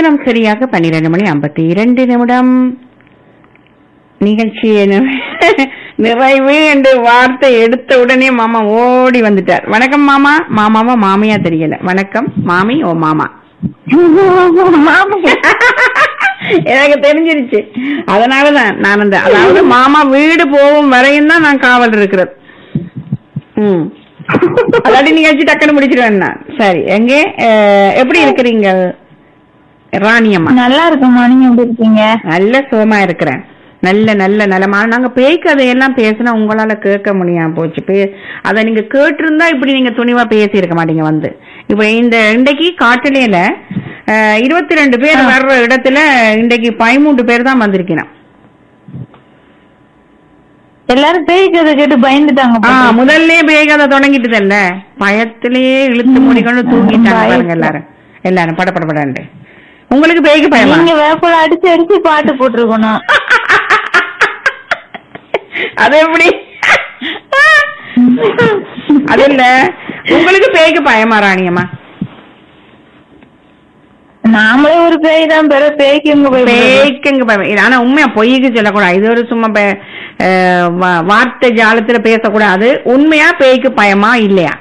நேரம் சரியாக பன்னிரண்டு மணி ஐம்பத்தி இரண்டு நிமிடம் நிகழ்ச்சி நி- நிறைவு என்று வார்த்தை எடுத்த உடனே மாமா ஓடி வந்துட்டார் வணக்கம் மாமா மாமாவா மாமியா தெரியல வணக்கம் மாமி ஓ மாமா எனக்கு தெரிஞ்சிருச்சு அதனாலதான் நான் அந்த அதாவது மாமா வீடு போகும் வரையும் தான் நான் காவல் இருக்கிறது ம் அல்லாட்டி நிகழ்ச்சி டக்குன்னு முடிச்சிருவேன் நான் சரி எங்கே அஹ், எப்படி இருக்கிறீங்க ராணியம்மா நல்லா இருக்குமா நீங்க எப்படி இருக்கீங்க நல்ல சுகமா இருக்கிறேன் நல்ல நல்ல நலமா நாங்க பேய் கதையெல்லாம் பேசினா உங்களால கேட்க முடியாம போச்சு பே அத நீங்க கேட்டிருந்தா இப்படி நீங்க துணிவா பேசி இருக்க மாட்டீங்க வந்து இப்ப இந்த இன்றைக்கு காட்டுலையில இருபத்தி ரெண்டு பேர் ஆ. வர்ற இடத்துல இன்றைக்கு பதிமூன்று பேர் தான் வந்திருக்கிறோம் எல்லாரும் பேய் கதை கேட்டு பயந்துட்டாங்க ஆ போல. முதல்ல பேய் கதை தொடங்கிட்டுதல்ல பயத்திலேயே இழுத்து ம். மூடிக்கொண்டு தூங்கிட்டாங்க பயத்துல. பாருங்க எல்லாரும் எல்லாரும் படப்படப்படாண்டு உங்களுக்கு பேய்க்கு பயமா நீங்க வேப்பல அடிச்சு அடிச்சு பாட்டு போட்டிருக்கணும் அது எப்படி அது இல்ல உங்களுக்கு பேய்க்கு பயமா ராணியம்மா நாமளே ஒரு பேய் தான் பெற பேய்க்கு எங்க போய் பேய்க்குங்க பயம் இது ஆனா உண்மையா பொய்க்கு சொல்லக்கூடாது இது ஒரு சும்மா பே- அஹ் வா- வார்த்தை ஜாலத்துல பேசக்கூடாது உண்மையா பேய்க்கு பயமா இல்லையா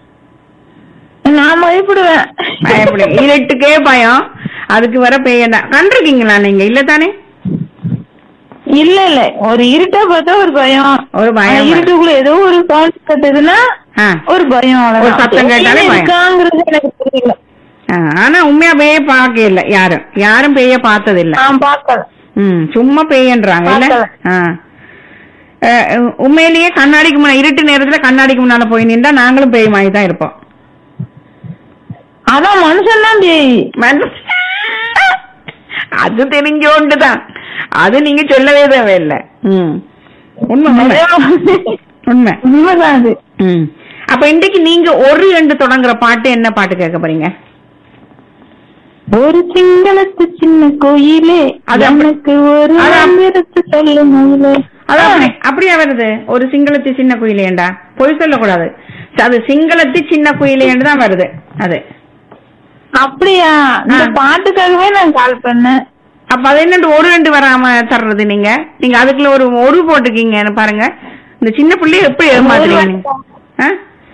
நான் பயப்படுவேன் பயப்படு இருட்டுக்கே பயம் அதுக்கு வர பேயண்டா கண்டிருக்கீங்களா நீங்க இல்ல தானே இல்ல இல்ல ஒரு இருட்டா பார்த்தா ஒரு பயம் ஒரு பயம் ஆனா இருட்டுக்குள்ள ஏதோ ஒரு சவுண்ட் கட்டுதுன்னா ஆ. ஒரு பயம் ஒரு அவ்வளவுதான். சத்தம் கேட்டாலே பேய் பயம். இருக்காங்கிறது எனக்கு தெரியல ஆ, ஆனா உண்மையா பேய பார்க்க இல்ல யாரும் யாரும் பேய பார்த்தது இல்ல நான் பார்க்கல ம் சும்மா பேயன்றாங்க இல்ல பார்த்தவ. ஆ. அஹ், உண்மையிலேயே கண்ணாடிக்கு முன்னாடி இருட்டு நேரத்துல கண்ணாடிக்கு முன்னால போய் நின்றா நாங்களும் பேய் மாதிரி தான் இருப்போம் அதான் மனுஷன் தான் பேய் மனசு- அது தெரிஞ்சோண்டுதான் அது நீங்க சொல்லவே தேவையில்ல ம் உண்மை உண்மை உண்மை உண்மைதான் அது ம் அப்ப இன்னைக்கு நீங்க ஒரு என்று தொடங்குற பாட்டு என்ன பாட்டு கேட்க போறீங்க ஒரு சிங்களத்து சின்ன கோயிலே அது அப்படி- எனக்கு ஒரு அது அப்படி- அமிர்தத்து சொல்லும் மயிலே. அது அப்படி- அப்படியா வருது ஒரு சிங்களத்தி சின்ன குயிலேண்டா பொய் சொல்லக்கூடாது அது சிங்களத்தி சின்ன குயிலேண்டு தான் வருது அது அப்படியா இந்த ஆ. பாட்டுக்காகவே நான் கால் பண்ணேன் அப்ப அது என்னண்டு ஒரு ரெண்டு வராம தர்றது நீங்க நீங்க அதுக்குள்ள ஒரு ஒரு போட்டுக்கீங்க பாருங்க இந்த சின்ன பிள்ளைய எப்படி ஏமாத்துறீங்க நீங்க? ஆ?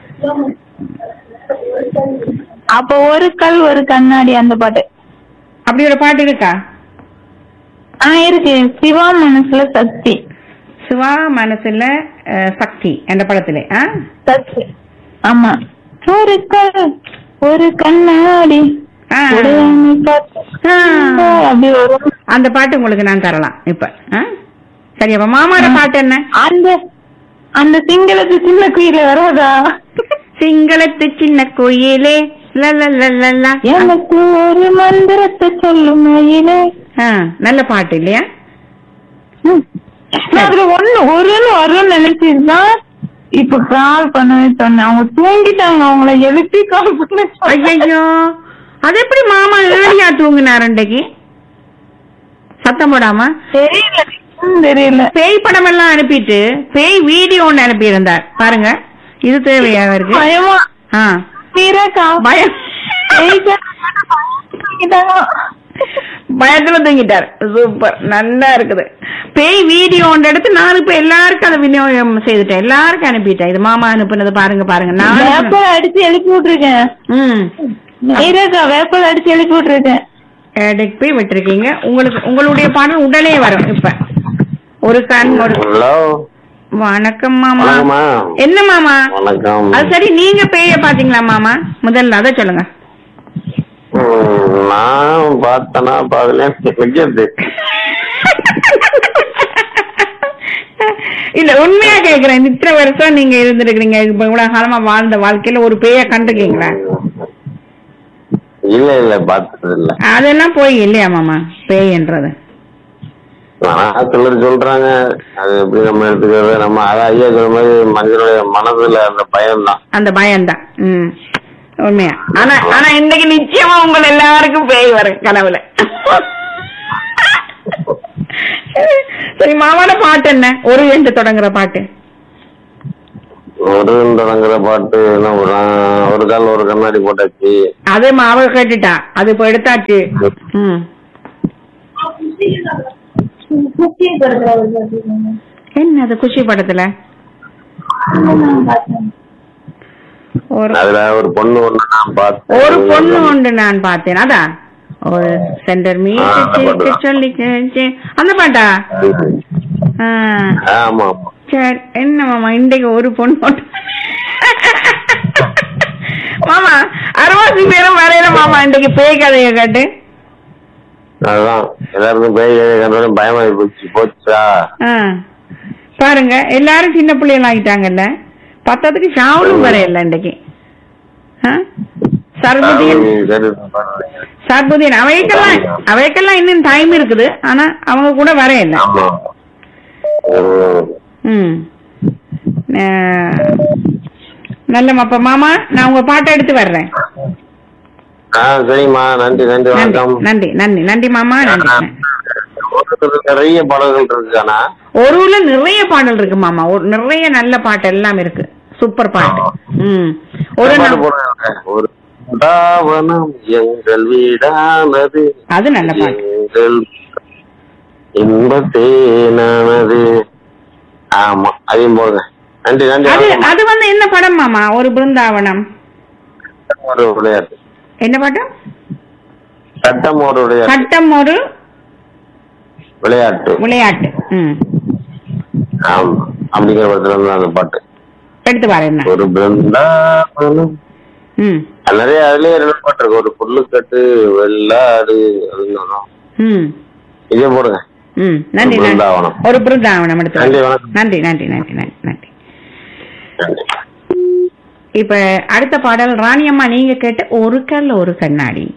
அப்ப ஒரு கல் ஒரு கண்ணாடி அந்த பாட்டு அப்படி ஒரு பாட்டு இருக்கா ஆ இருக்கு சிவா மனசுல சக்தி சிவா மனசுல அஹ், சக்தி என்ற படத்துல ஆ? சக்தி ஆமா ஒரு கல் ஒரு கண்ணாடி ஆ. உடையாமை பார்த்து ஆ. அப்படி வரும் அந்த பாட்டு உங்களுக்கு நான் தரலாம் இப்ப ஆ? சரி அப்ப மாமாட பாட்டு என்ன அந்த அந்த சிங்களத்து சின்ன குயில வராதா சிங்களத்து சின்ன கோயிலே லலலலலா. எனக்கு ஒரு மந்திரத்தை சொல்லும் மயிலே ஆ, நல்ல பாட்டு இல்லையா ம். நான் அதுல ஒண்ணு ஒருன்னு வரும்னு நினைச்சிருந்தான் இப்ப கால் பண்ணவே சொன்னேன் அவங்க தூங்கிட்டாங்க அவங்கள எழுப்பி கால் பண்ண சொன்னேன். ஐயோ அது எப்படி மாமா ஏழியா தூங்கினார் அன்றைக்கு சத்தம் போடாம தெரியல ம், தெரியல பேய் படம் எல்லாம் அனுப்பிட்டு பேய் வீடியோ ஒண்ணு அனுப்பி இருந்தார் பாருங்க இது தேவையா அவருக்கு பயமா ஆ மீராக்கா பயம் தூங்கிட்டாங்க பயத்துல தூங்கிட்டார் சூப்பர் நல்லா இருக்குது பேய் வீடியோ ஒன்று எடுத்து நான் இப்ப எல்லாருக்கும் அதை விநியோகம் செய்துட்டேன் எல்லாருக்கும் அனுப்பிட்டேன் இது மாமா அனுப்புனது பாருங்க பாருங்க நான் அனுப்புனது. வேப்பல அடிச்சு எழுப்பி விட்டுருக்கேன் ம் மீராக்கா வேப்பல அடிச்சு எழுப்பி விட்டுருக்கேன் எடுப்பி விட்டுருக்கீங்க உங்களுக்கு உங்களுடைய பாடல் உடனே வரும் இப்ப ஒரு கண் ஒரு ஹலோ வணக்கம் மாமா வணக்கம்மா என்ன மாமா வணக்கம் அது சரி நீங்க பேய பாத்தீங்களா மாமா முதல்ல அத சொல்லுங்க ம், நான் பார்த்தனா பாக்கல வைக்கிறது இல்ல உண்மையா கேக்குறேன் இத்தனை வருஷம் நீங்க இருந்திருக்கீங்க இப்ப இவ்வளவு காலமா வாழ்ந்த வாழ்க்கையில ஒரு பேய கண்டிருக்கீங்களா இல்ல இல்ல பார்த்தது இல்ல அதெல்லாம் போய் இல்லையா மாமா பேய்ன்றது நான் சிலர் சொல்றாங்க அது எப்படி நம்ம எடுத்துக்கிறது நம்ம அதான் ஐயா சொல்ற மாதிரி மனிதனுடைய மனதுல அந்த பயம் தான் அந்த பயம்தான் ம் உண்மையா ஆனா ஆனா இன்னைக்கு நிச்சயமா உங்க எல்லாருக்கும் பேய் வரும் கனவுல சரி மாமாட பாட்டு என்ன ஒரு என்று தொடங்குற பாட்டு ஒரு தொடங்குற பாட்டு என்ன போடுறான் ஒரு கால் ஒரு கண்ணாடி போட்டாச்சு அது அவ கேட்டுட்டா அது இப்ப எடுத்தாச்சு ம் குட்டி படத்துல ஒரு பாட்டு இல்லைங்க. என்னது குஷி படத்துல நான் பார்த்தேன். ஒரு அதுல ஒரு பொண்ணு ஒண்ணு நான் பார்த்தேன் ஒரு பொண்ணு உண்டு நான் பார்த்தேன் அதான் ஒரு சென்டர் ஆ, அந்த மீட்டு பாட்டு. சொல்லி கேச்சு. அந்த பாட்டா ஆ, ஆமா ஆமா சரி என்ன மாமா இன்றைக்கு ஒரு பொண்ணு மட்டும். மாமா அறுபது பேரும் வரையில மாமா இன்றைக்கு பேய் கதையை கேட்டு அதுதான் எல்லாருக்கும் பேய் கண்டோட பயமா போச்சு போச்சா ஆ. பாருங்க எல்லாரும் சின்ன பிள்ளைகள் ஆகிட்டாங்கல்ல பத்தத்துக்கு ஷாவலும் வரையில இன்றைக்கு ஆ? சர்புதீன் சரி சர்புதீன் அவைக்கெல்லாம் அவைக்கெல்லாம் இன்னும் டைம் இருக்குது ஆனா அவங்க கூட வரையில ஆமா ம். ம் ஆ. நல்ல அப்ப மாமா நான் உங்க பாட்டை எடுத்து வர்றேன் ஆ சரிம்மா நன்றி நன்றி நன்றி வணக்கம் நன்றி நன்றி நன்றி மாமா நன்றி ஒரு நிறைய பாடல்கள் இருக்கு ஆனா ஒரு ஊர்ல நிறைய பாடல் இருக்கு மாமா ஒரு நிறைய நல்ல பாட்டு எல்லாம் இருக்கு சூப்பர் பாட்டு ம் ஒரு பாட்டு நம்- போடுறாங்க. ஒரு தாவனம் எங்கள் வீடானது அது நல்ல பாட்டு எங்கள் இன்பத்தேனானது ஆமா அதையும் போடுங்க நன்றி நன்றி அது வணக்கம். அது வந்து என்ன படம் மாமா ஒரு பிருந்தாவனம் ஒரு விளையாட்டு என்ன பாட்டு சட்டம் ஒரு விளையாட்டு சட்டம் ஒரு விளையாட்டு விளையாட்டு ம் ஆமா அப்படிங்கிற படத்துல இருந்து அந்த பாட்டு எடுத்து பாரு என்ன ஒரு பிருந்தாவனம் ம் அது நிறைய அதுலயே ரெண்டு பாட்டு இருக்கு ஒரு புல்லுக்கட்டு வெள்ளாடு அப்படின்னு வரும். ம் இதே போடுங்க ம் நன்றி ஒரு நன்றி பிருந்தாவனம். ஒரு பிருந்தாவனம் எடுத்து நன்றி பாரு. வணக்கம் நன்றி நன்றி நன்றி நன்றி நன்றி நன்றி இப்ப அடுத்த பாடல் ராணியம்மா நீங்க கேட்ட ஒரு கல்ல ஒரு கண்ணாடி